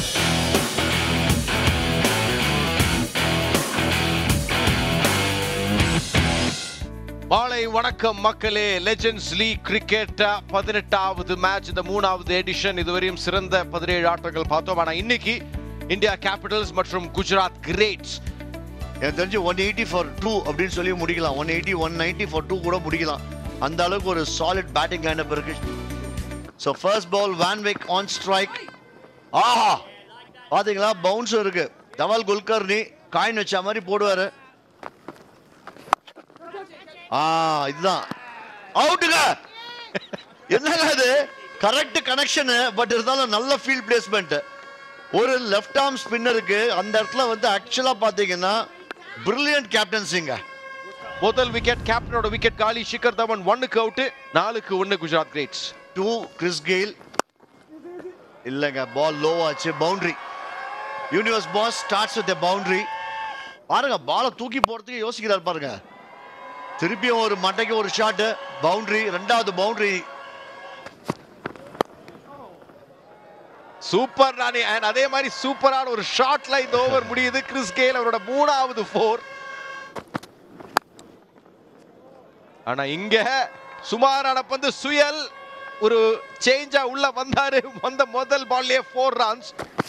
மாலை வணக்கம் மக்களே லெஜெண்ட்ஸ் லீக் கிரிக்கெட் பதினெட்டாவது மேட்ச் இந்த மூணாவது எடிஷன் இதுவரையும் சிறந்த பதினேழு ஆட்டங்கள் பார்த்தோம் ஆனா இன்னைக்கு இந்தியா கேபிட்டல்ஸ் மற்றும் குஜராத் கிரேட்ஸ் எனக்கு தெரிஞ்சு ஒன் எயிட்டி ஃபார் டூ அப்படின்னு சொல்லி முடிக்கலாம் one eighty one ninety for two கூட முடிக்கலாம் அந்த அளவுக்கு ஒரு சாலிட் பேட்டிங் லைனப் இருக்கு so first ball van Wyk on strike ஆஹா பாத்தீங்களா பவுன்ஸ் இருக்கு தவல் குல்கர்னி காயின் வச்ச மாதிரி போடுவாரு ஆ இதுதான் அவுட்டுங்க என்னங்க இது கரெக்ட் கனெக்ஷன் பட் இருந்தாலும் நல்ல ஃபீல்ட் பிளேஸ்மெண்ட் ஒரு லெஃப்ட் ஆர்ம் ஸ்பின்னருக்கு அந்த இடத்துல வந்து ஆக்சுவலா பாத்தீங்கன்னா பிரில்லியன்ட் கேப்டன்சிங்க முதல் விக்கெட் கேப்டனோட விக்கெட் காலி ஷிகர் தவன் ஒன்னுக்கு அவுட் நாலுக்கு ஒன்னு Gujarat Greats to Chris Gayle இல்லைங்க பால் லோ ஆச்சு boundary universe boss starts with boundary பாருங்க பாலை தூக்கி போறதுக்கு யோசிக்கிறார் பாருங்க திருப்பியும் ஒரு மட்டைக்கு ஒரு ஷாட் பவுண்டரி ரெண்டாவது பவுண்டரி சூப்பர் ராணி அண்ட் அதே மாதிரி சூப்பரான ஒரு ஷாட்ல இந்த ஓவர் முடியுது கிறிஸ் கெயில் அவரோட மூணாவது ஃபோர் ஆனா இங்க சுமாரான பந்து சுயல் ஒரு சேஞ்சா உள்ள வந்தாரு வந்த முதல் பால்லயே ஃபோர் ரன்ஸ்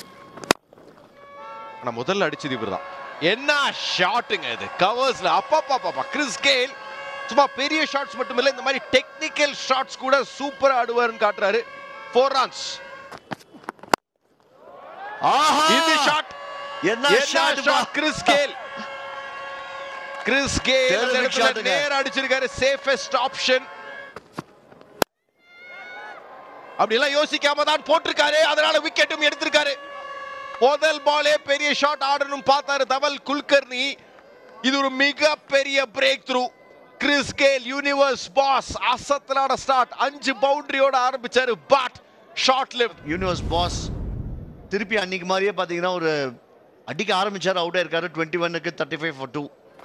ஆனா முதல்ல அடிச்சது இவர்தான் என்ன ஷாட்டுங்க இது கவர்ஸ்ல அப்பா பாப்பா கிறிஸ் கெயில் சும்மா பெரிய ஷாட்ஸ் மட்டும் இல்ல இந்த மாதிரி டெக்னிக்கல் ஷாட்ஸ் கூட சூப்பரா ஆடுவாருன்னு காட்டுறாரு ஃபோர் ரன்ஸ் ஆஹா இந்த ஷாட் என்ன என்ன shot shot Chris Gayle Chris Gayle Terrific அந்த இடத்துல shot ங்க. நேரா அடிச்சிருக்காரு சேஃபஸ்ட் ஆப்ஷன் அப்படி எல்லாம் யோசிக்காம தான் போட்டிருக்காரு அதனால விக்கெட்டும் எடுத்திருக்காரு முதல் பாலே பெரிய ஷாட் ஆடணும் பார்த்தாரு தவல் குல்கர்னி இது ஒரு மிக பெரிய breakthrough Chris Gayle universe boss அசத்தலான ஸ்டார்ட் அஞ்சு பவுண்டரியோட ஆரம்பிச்சாரு but short lived universe boss திருப்பி அன்னைக்கு மாதிரியே பாத்தீங்கன்னா ஒரு அடிக்க ஆரம்பிச்சாரு அவுட் ஆயிருக்காரு டுவெண்ட்டி ஒன்னுக்கு தேர்ட்டி ஃபைவ் ஃபார் டூ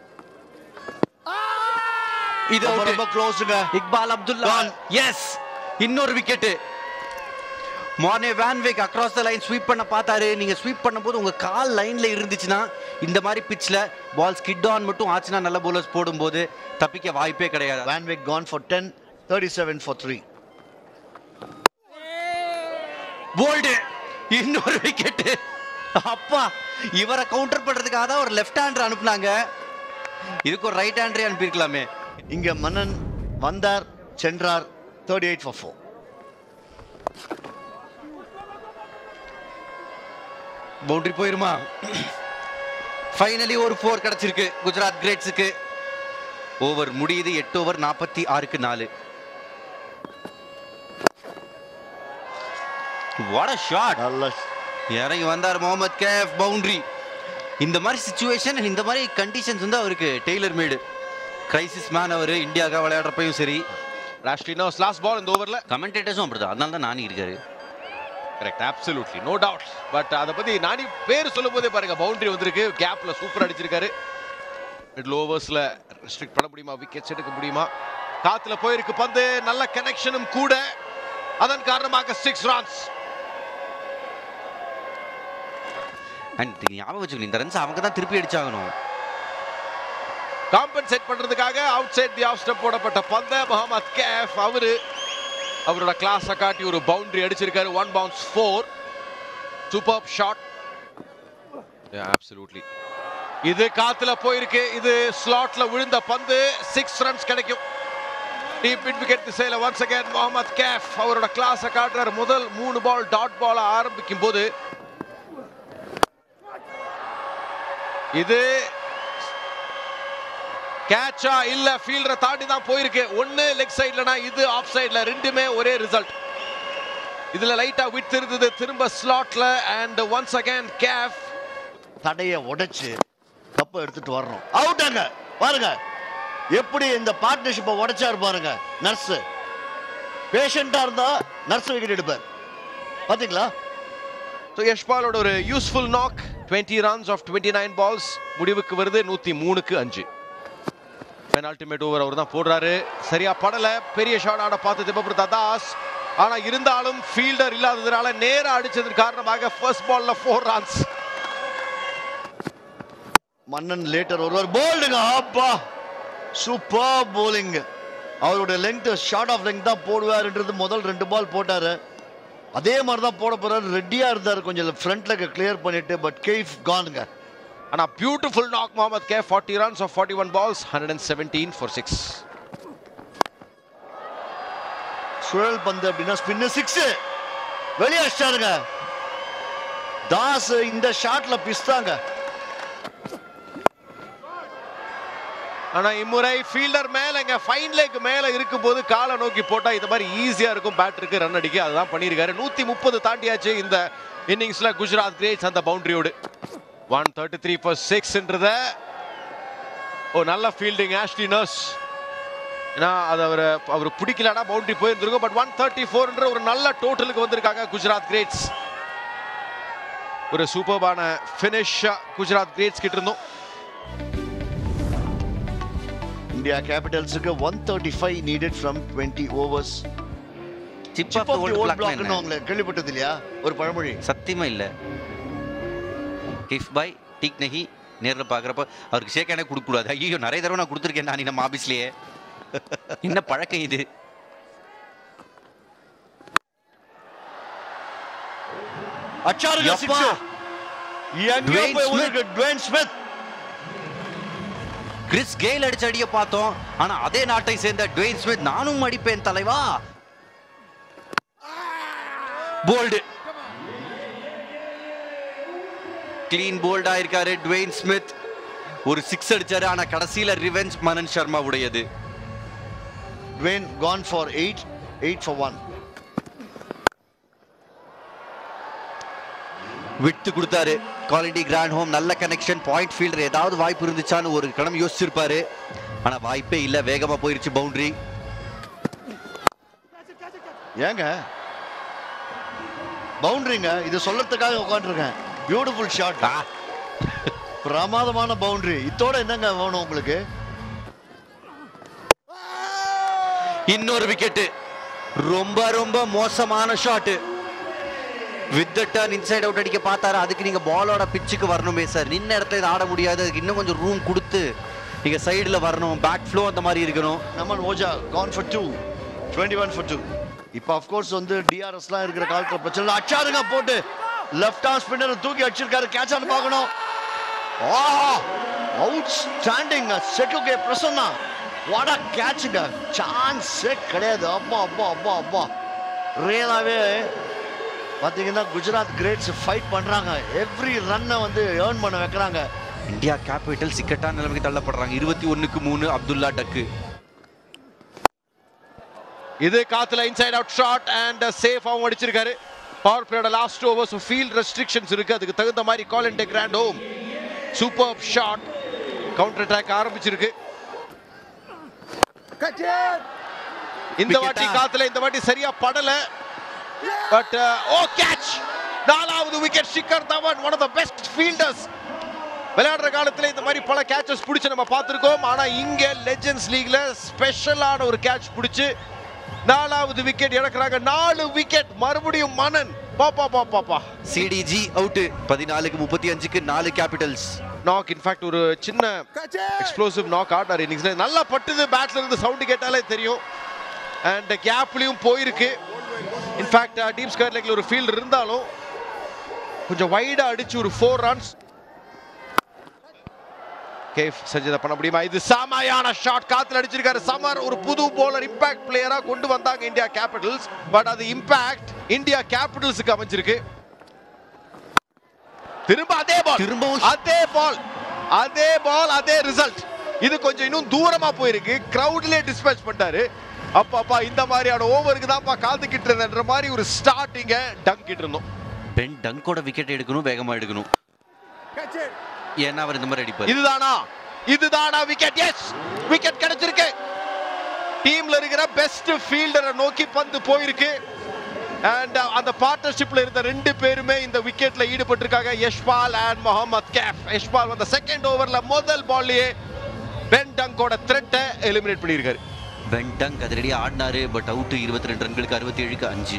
இது ரொம்ப out. ரொம்ப க்ளோஸுங்க இக்பால் அப்துல்லா Gone. எஸ் இன்னொரு wicket Morne van Wyk across the line sweep பண்ண பார்த்தாரு நீங்க ஸ்வீப் பண்ணும்போது உங்க கால் லைன்ல இருந்துச்சுன்னா இந்த மாதிரி பிட்ச்ல பால் ஸ்கிட் ஆன் மட்டும் ஆச்சுன்னா நல்ல போலர்ஸ் போடும்போது தப்பிக்க வாய்ப்பே கிடையாது van Wyk gone for ten thirty seven for three bowled இன்னொரு விக்கெட் அப்பா இவரை கவுண்டர் பண்றதுக்காக தான் ஒரு லெஃப்ட் ஹேண்டர் அனுப்புனாங்க இதுக்கு ஒரு ரைட் ஹேண்டரே அனுப்பியிருக்கலாமே இங்க மன்னன் வந்தார் சென்றார் thirty eight for four boundary போயிருமா ஃபைனலி ஒரு ஃபோர் கிடைச்சிருக்கு குஜராத் கிரேட்ஸுக்கு ஓவர் முடியுது எட்டு ஓவர் நாற்பத்தி ஆறுக்கு நாலு வாட் ஷாட் நல்ல இறங்கி வந்தார் முகமது கேஃப் பவுண்டரி இந்த மாதிரி சுச்சுவேஷன் இந்த மாதிரி கண்டிஷன்ஸ் வந்து அவருக்கு டெய்லர் மேடு கிரைசிஸ் மேன் அவர் இந்தியாவுக்காக விளையாடுறப்பையும் சரி ராஷ்லி நோஸ் லாஸ்ட் பால் இந்த ஓவர்ல கமெண்டேட்டர்ஸும் அப்படிதான் அதனால தான் நானி இருக்காரு correct absolutely no doubt but அதை பத்தி நானி பேர் சொல்லும் போதே பாருங்க பவுண்டரி வந்திருக்கு கேப்ல சூப்பர் அடிச்சிருக்காரு மிடில் ஓவர்ஸ்ல ரெஸ்ட்ரிக்ட் பண்ண முடியுமா விக்கெட்ஸ் எடுக்க முடியுமா காத்துல போயிருக்கு பந்து நல்ல கனெக்ஷனும் கூட அதன் காரணமாக சிக்ஸ் ரன்ஸ் அண்ட் ஞாபகம் வச்சுக்கணும் இந்த ரன்ஸ் அவங்க தான் திருப்பி அடிச்சாகணும் காம்பன்சேட் பண்றதுக்காக outside the off stump போடப்பட்ட பந்த முகமது கேஃப் அவரு அவரோட கிளாஸை காட்டி ஒரு பவுண்டரி அடிச்சிருக்காரு one bounce four super shot absolutely இது காத்துல போயிருக்கு இது ஸ்லாட்ல விழுந்த பந்து சிக்ஸ் ரன்ஸ் கிடைக்கும் டீப் மிட் விக்கெட் திசையில ஒன்ஸ் அகேன் முகமது கேஃப் அவரோட கிளாஸை காட்டுறாரு முதல் மூணு பால் டாட் பால் ஆரம்பிக்கும் போது இது கேட்சா இல்ல ஃபீல்டரை தாண்டி தான் போயிருக்கு ஒன்னு லெக் சைடுலனா இது ஆஃப் சைடுல ரெண்டுமே ஒரே ரிசல்ட் இதுல லைட்டா விட்டு இருந்தது திரும்ப ஸ்லாட்ல அண்ட் ஒன்ஸ் அகைன் கேஃப் தடைய உடைச்சு கப்பை எடுத்துட்டு வர்றோம் அவுட்டாங்க பாருங்க எப்படி இந்த பார்ட்னர்ஷிப்பை உடைச்சாரு பாருங்க நர்ஸ் பேஷண்டா இருந்தா நர்ஸ் விக்கெட் எடுப்பார் பாத்தீங்களா ஸோ யஷ்பாலோட ஒரு useful knock twenty runs off twenty nine balls முடிவுக்கு வருது நூத்தி மூணுக்கு அஞ்சு பெனால்டிமேட் ஓவர் அவர் தான் போடுறாரு சரியா படல பெரிய ஷாட் ஆட பார்த்து திபபிரதா தாஸ் ஆனா இருந்தாலும் ஃபீல்டர் இல்லாததுனால நேரா அடிச்சதன் காரணமாக ஃபர்ஸ்ட் பால்ல ஃபோர் ரன்ஸ் மன்னன் லேட்டர் ஒருவர் போல்டுங்க அப்பா சூப்பர் போலிங் அவருடைய லெங்த் ஷார்ட் ஆஃப் லெங்த் தான் போடுவாருன்றது முதல் ரெண்டு பால் போட்டாரு அதே மாதிரி தான் போட போறாரு ரெடியா இருந்தாரு கொஞ்சம் ஃப்ரண்ட்ல கிளியர் பண்ணிட்டு பட் கேஃப் கானுங்க ஆனா பியூட்டிஃபுல் நாக் முகமது கே forty runs off forty one balls hundred and seventeen for six சுழல் பந்து அப்படின்னா ஸ்பின்னு சிக்ஸ் வெளியே அடிச்சாருங்க தாஸ் இந்த ஷாட்ல பிஸ்தாங்க ஆனா இம்முறை ஃபீல்டர் மேலங்க ஃபைன் லேக் மேல இருக்கும்போது காலை நோக்கி போட்டா இந்த மாதிரி ஈஸியா இருக்கும் பேட்டருக்கு ரன் அடிக்க அதுதான் பண்ணியிருக்காரு நூத்தி முப்பது தாண்டியாச்சு இந்த இன்னிங்ஸ்ல குஜராத் கிரேட்ஸ் அந்த பவுண்டரியோடு ஒன் தேர்ட்டி த்ரீ ஃபார் சிக்ஸ்ன்றத ஓ நல்ல ஃபீல்டிங் ஆஷ்டி நர்ஸ் ஏன்னா அது அவர் அவர் பிடிக்கலனா பவுண்டரி போயிருந்திருக்கும் பட் ஒன் தேர்ட்டி ஃபோர்ன்ற ஒரு நல்ல டோட்டலுக்கு வந்திருக்காங்க குஜராத் கிரேட்ஸ் ஒரு சூப்பர்பான ஃபினிஷ் குஜராத் கிரேட்ஸ் கிட்ட இருந்தோம் இந்தியா கேபிட்டல்ஸுக்கு one thirty five needed from twenty overs chip chip off off the old old பிளாக்ல பிளாக்னு அவங்கள கேள்விப்பட்டது இல்லையா ஒரு பழமொழி சத்தியமா இல்ல கிஃப் பாய் டீக் நஹி நேர்ல பாக்குறப்ப அவருக்கு ஷேக் ஹேண்டே கொடுக்க கூடாது ஐயோ நிறைய தடவை நான் கொடுத்துருக்கேன் நான் நம்ம ஆபீஸ்லயே என்ன பழக்கம் இது அச்சாருங்க யப்பா. சிக்ஸ் எங்கேயோ Dwayne போய் Smith. உனக்கு டுவேன் ஸ்மித் கிறிஸ் கெயில் அடிச்ச அடிய பார்த்தோம் ஆனா அதே நாட்டை சேர்ந்த டுவேன் ஸ்மித் நானும் அடிப்பேன் தலைவா போல்டு கிளீன் போல்டா இருக்காரு டுவேன் ஸ்மித் ஒரு சிக்ஸ் அடிச்சாரு ஆனா கடைசியில ரிவெஞ்ச் மனன் சர்மா உடையது Dwayne gone for eight eight for one விட்டு கொடுத்தாரு குவாலிட்டி கிராண்ட் ஹோம் நல்ல கனெக்ஷன் பாயிண்ட் ஃபீல்டர் ஏதாவது வாய்ப்பு இருந்துச்சான்னு ஒரு கணம் யோசிச்சிருப்பாரு ஆனா வாய்ப்பே இல்ல வேகமா போயிருச்சு பவுண்டரி ஏங்க பவுண்டரிங்க இது சொல்லறதுக்காக உட்காந்துருக்கேன் பியூட்டிஃபுல் ஷாட் பிரமாதமான பவுண்டரி இதோட என்னங்க வேணும் உங்களுக்கு இன்னொரு விக்கெட் ரொம்ப ரொம்ப மோசமான shot with turn inside out அடிக்க பார்த்தாரு அதுக்கு நீங்க பாலோட பிச்சுக்கு வரணுமே சார் நின்ன இடத்துல இது ஆட முடியாது அதுக்கு இன்னும் கொஞ்சம் ரூம் கொடுத்து நீங்க சைடுல வரணும் பேக் ஃப்ளோ அந்த மாதிரி இருக்கணும் Naman Ojha gone for two twenty one for two இப்போ அஃப்கோர்ஸ் வந்து டிஆர்எஸ்லாம் இருக்கிற காலத்தில் பிரச்சனை இல்லை. அச்சாருங்க போட்டு லெஃப்ட் ஆர்ம் ஸ்பின்னர் தூக்கி அடிச்சிருக்காரு கேட்ச் ஆன் பார்க்கணும் அவுட் ஸ்டாண்டிங் செட்டுகே பிரசன்னா வாடா கேட்சுங்க சான்ஸே கிடையாது அப்பா அப்பா அப்பா அப்பா ரியலாகவே பார்த்தீங்கன்னா குஜராத் கிரேட்ஸ் ஃபைட் பண்ணுறாங்க எவ்ரி ரன்னை வந்து ஏர்ன் பண்ண வைக்கிறாங்க இந்தியா கேபிட்டல் சிக்கட்டான நிலைமைக்கு தள்ளப்படுறாங்க இருபத்தி ஒண்ணுக்கு மூணு அப்துல்லா டக்கு இது காத்துல inside out shot and safe அவங்க அடிச்சிருக்காரு பவர் பிளேயோட லாஸ்ட் ஓவர்ஸ் ஃபீல்ட் ரெஸ்ட்ரிக்ஷன்ஸ் இருக்கு அதுக்கு தகுந்த மாதிரி கால் and Grandhomme super shot counter attack ஆரம்பிச்சிருக்கு இந்த Wicket-ஆ? வாட்டி காத்துல இந்த வாட்டி சரியா படல பட் ஓ கேட்ச் நாலாவது wicket Shikhar Dhawan one of the best fielders விளையாடுற காலத்துல இந்த மாதிரி பல கேட்சஸ் பிடிச்சு நம்ம பார்த்திருக்கோம் ஆனா இங்க லெஜெண்ட்ஸ் லீக்ல ஸ்பெஷலான ஒரு கேட்ச் பிடிச்சு நாலாவது விக்கெட் இழக்கிறாங்க நாலு விக்கெட் மறுபடியும் மனன் பாப்பா பாப்பா பாப்பா சிடிஜி அவுட் பதினாலுக்கு முப்பத்தி அஞ்சுக்கு நாலு கேபிட்டல்ஸ் நாக் இன்ஃபேக்ட் ஒரு சின்ன எக்ஸ்ப்ளோசிவ் நாக் ஆடினார் இன்னிங்ஸ்ல நல்லா பட்டுது பேட்ல இருந்து சவுண்ட் கேட்டாலே தெரியும் அண்ட் கேப்லயும் போயிருக்கு இன்ஃபேக்ட் டீப் ஸ்கொயர் லெக்ல ஒரு ஃபீல்ட் இருந்தாலும் கொஞ்சம் வைடா அடிச்சு ஒரு ஃபோர் ரன்ஸ் கேஃப் செஞ்சதை பண்ண முடியுமா இது செமையான ஷாட் காத்துல அடிச்சிருக்காரு சமர் ஒரு புது போலர் இம்பாக்ட் பிளேயரா கொண்டு வந்தாங்க இந்தியா கேபிட்டல்ஸ் பட் அது இம்பாக்ட் இந்தியா கேபிட்டல்ஸுக்கு அமைஞ்சிருக்கு திரும்ப அதே பால் திரும்பவும் அதே பால் அதே பால் அதே ரிசல்ட் இது கொஞ்சம் இன்னும் தூரமா போயிருக்கு கிரவுட்லயே டிஸ்பேச் பண்ணிட்டாரு அப்பாப்பா இந்த மாதிரியான ஓவருக்கு தான்ப்பா காத்துக்கிட்டு இருந்தன்ற மாதிரி ஒரு ஸ்டார்டிங்க டங்கிட்டு இருந்தோம் பென் டங்கோட விக்கெட் எடுக்கணும் வேகமா எடுக்கணும் ஏன்னா அவர் இந்த மாதிரி அடிப்பார் இதுதானா இதுதானா விக்கெட் எஸ் விக்கெட் கிடைச்சிருக்கு டீம்ல இருக்கிற பெஸ்ட் ஃபீல்டரை நோக்கி பந்து போயிருக்கு அண்ட் அந்த பார்ட்னர்ஷிப்ல இருந்த ரெண்டு பேருமே இந்த விக்கெட்ல ஈடுபட்டிருக்காங்க யஷ்பால் அண்ட் முகமது கேஃப் யஷ்பால் வந்த செகண்ட் ஓவர்ல முதல் பால்லயே பென் டங்கோட த்ரெட்டை எலிமினேட் பண்ணியிருக்காரு பென்டங் அதிரடியா ஆடினாரு பட் அவுட் இருபத்தி ரெண்டு ரன்களுக்கு அறுபத்தி ஏழுக்கு அஞ்சு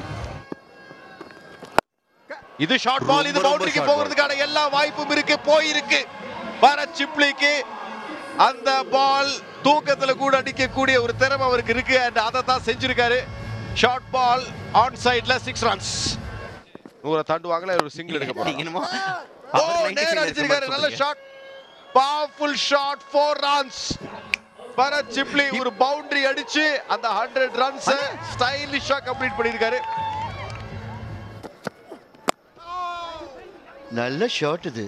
இது ஷார்ட் பால் இது ரொம்ப, ரொம்ப பவுண்டரிக்கு short ball. போகிறதுக்கான எல்லா வாய்ப்பும் இருக்கு போயிருக்கு பரத் சிப்ளிக்கு அந்த பால் தூக்கத்துல கூட அடிக்கக்கூடிய ஒரு திறமை அவருக்கு இருக்கு அண்ட் அதை தான் செஞ்சிருக்காரு ஷார்ட் பால் ஆன் சைட்ல சிக்ஸ் ரன்ஸ் நூறை தாண்டுவாங்களே ஒரு சிங்கிள் எடுக்க போறாங்க நீங்க என்னமோ ஓ அவர் 95 நேரா ல அடிச்சிருக்காரு இருக்க நல்ல மாதிரி shot powerful shot four runs Bharat Chipli ஒரு பவுண்டரி அடிச்சு அந்த ஹண்ட்ரட் ரன்ஸ் ஸ்டைலிஷா கம்ப்ளீட் பண்ணிருக்காரு நல்ல ஷாட் இது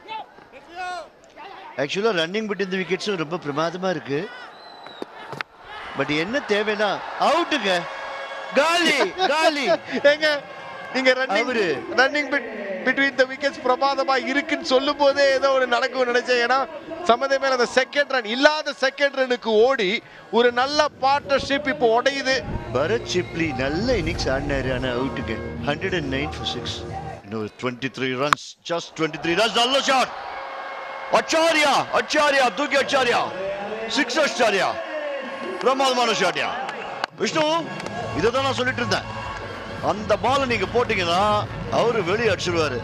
ஆக்சுவலா ரன்னிங் பிட் இந்த விக்கெட்ஸும் ரொம்ப பிரமாதமா இருக்கு பட் என்ன தேவைன்னா அவுட்டுங்க காலி காலி ஏங்க நீங்க ரன்னிங் அவரு. ரன்னிங் பிட்வீன் த விக்கெட்ஸ் பிரமாதமா இருக்குன்னு சொல்லும் போதே ஏதோ ஒரு நடக்கும் நினைச்சேன் ஏன்னா சம்மந்தே மேல அந்த செகண்ட் ரன் இல்லாத செகண்ட் ரனுக்கு ஓடி ஒரு நல்ல பார்ட்னர்ஷிப் இப்போ உடையுது பரத் சிப்லி நல்ல இன்னிங்ஸ் ஆடினாரு ஆனா அவுட்டுங்க hundred and nine for six இன்னொரு twenty three runs just twenty three runs நல்ல ஷாட் அச்சாரியா அச்சாரியா தூக்கி அச்சாரியா சிக்ஸ் அச்சாரியா பிரமாதமான ஷாட்யா விஷ்ணு இதை தான் நான் சொல்லிட்டு இருந்தேன் அந்த பால் நீங்க போட்டீங்கன்னா அவரு வெளியே அடிச்சிருவாரு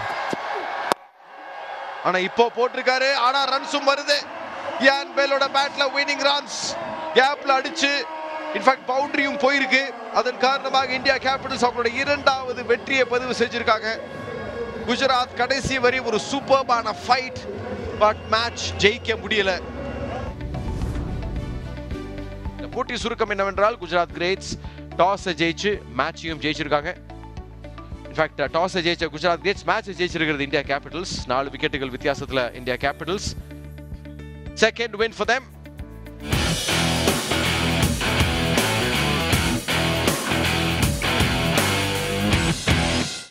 ஆனா இப்போ போட்டிருக்காரு ஆனா ரன்ஸும் வருது யான் பெல்லோட பேட்ல வினிங் ரன்ஸ் கேப்ல அடிச்சு இன்ஃபேக்ட் பவுண்டரியும் போயிருக்கு அதன் காரணமாக இந்தியா கேபிட்டல்ஸ் அவங்களோட இரண்டாவது வெற்றியை பதிவு செஞ்சிருக்காங்க குஜராத் கடைசி வரை ஒரு சூப்பர்பான ஃபைட் பட் மேட்ச் ஜெயிக்க முடியல இந்த போட்டி சுருக்கம் என்னவென்றால் குஜராத் கிரேட்ஸ் டாஸை ஜெயிச்சு மேட்சையும் ஜெயிச்சிருக்காங்க இன்ஃபேக்ட் டாஸை ஜெயிச்ச குஜராத் கிரேட்ஸ் மேட்ச் ஜெயிச்சிருக்கிறது இந்தியா கேபிட்டல்ஸ் நாலு விக்கெட்டுகள் வித்தியாசத்துல India Capitals second win for them